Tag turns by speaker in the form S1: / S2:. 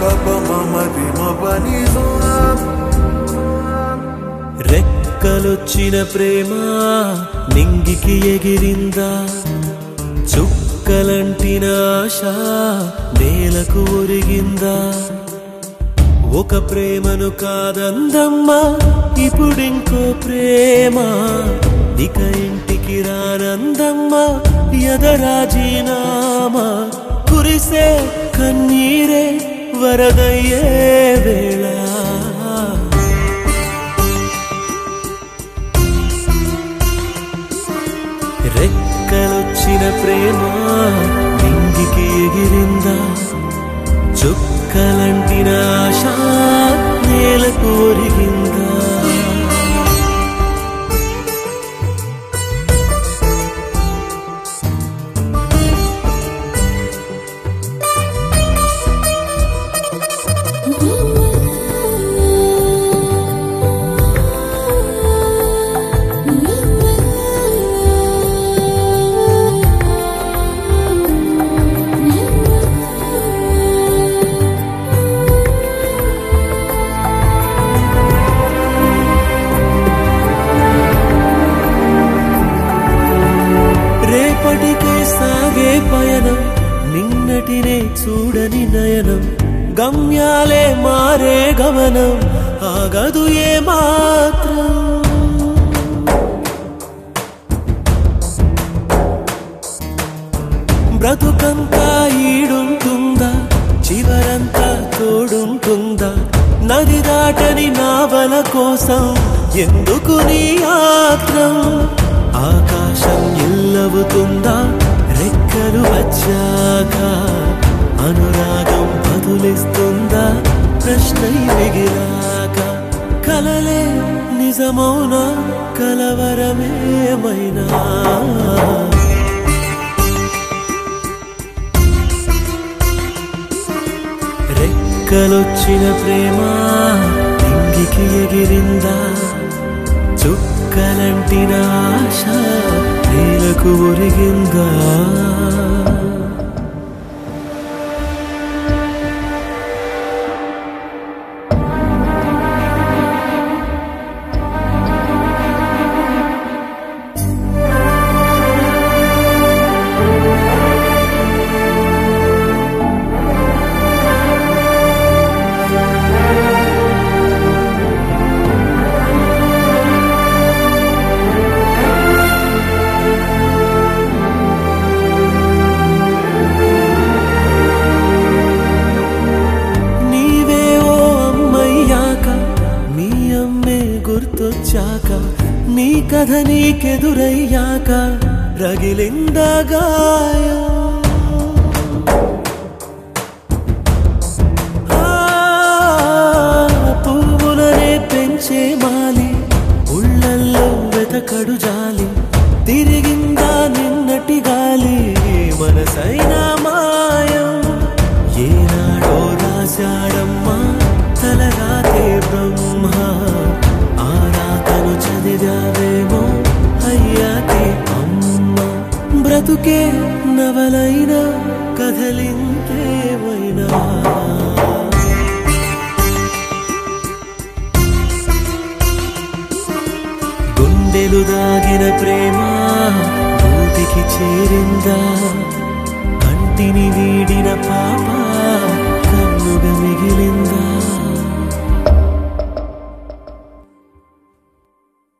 S1: పప మమది మపని
S2: రెక్కలొచ్చిన ప్రేమ నింగికి ఎగిరిందా చుక్కలంటిన ఆశ నేలకు ఒరిగిందా ఒక ప్రేమను కాదందమ్మా ఇప్పుడింకో ప్రేమ ఇక ఇంటికి రానందమ్మా ఎదరాజీనామా కురిసే కన్నీరే వరదయ్యే వేళ రెక్కలొచ్చిన ప్రేమ నింగికి ఎగిరిందా చుక్కలంటిన ఆశ నేలకు ఒరిగిందా రేపటికే సాగే పయనం నిన్నటినే చూడని నయనం గమ్యాలే మారే గమనం ఆగదు ఏ మాత్రం బ్రతుకంతా ఈడుంటుందా చివరంతా తోడుంటుందా నది దాటని నావల కోసం ఎందుకు నీ ఆత్రం ఆకాశం ఎల్లవుతుందా రెక్కలు వచ్చాక అనురాగం బదులిస్తుందా ప్రశ్నై మిగిలాక కలలే నిజమౌనా కలవరమేమైనా రెక్కలొచ్చిన ప్రేమ ఇంగికి ఎగిరిందా చుక్కలంటిన ఆశ నేలకు ఒరిగిందా నీవే ఓ అమ్మయ్యాక నీ అమ్మే గుర్తొచ్చాక నీ కథ నీకెదురయ్యాక రగిలిందా గాయం ఆ, పువ్వులనే పెంచే మాలి ఉళ్ళల్లో వెతకడు జాలి తిరిగిందా నిన్నటి గాలి మనసైన మాయం ఏనాడో రాశాడమ్మా తలరాతే బ్రహ్మ ఆ రాతను చదివావేమో అయ్యాకే అమ్మ బ్రతుకే నవలైనా కథలింకేమైనా గుండెలు దాగిన ప్రేమ బూటికి చేరిందా కంటిని వీడిన పాప కన్నుగా మిగిలిందా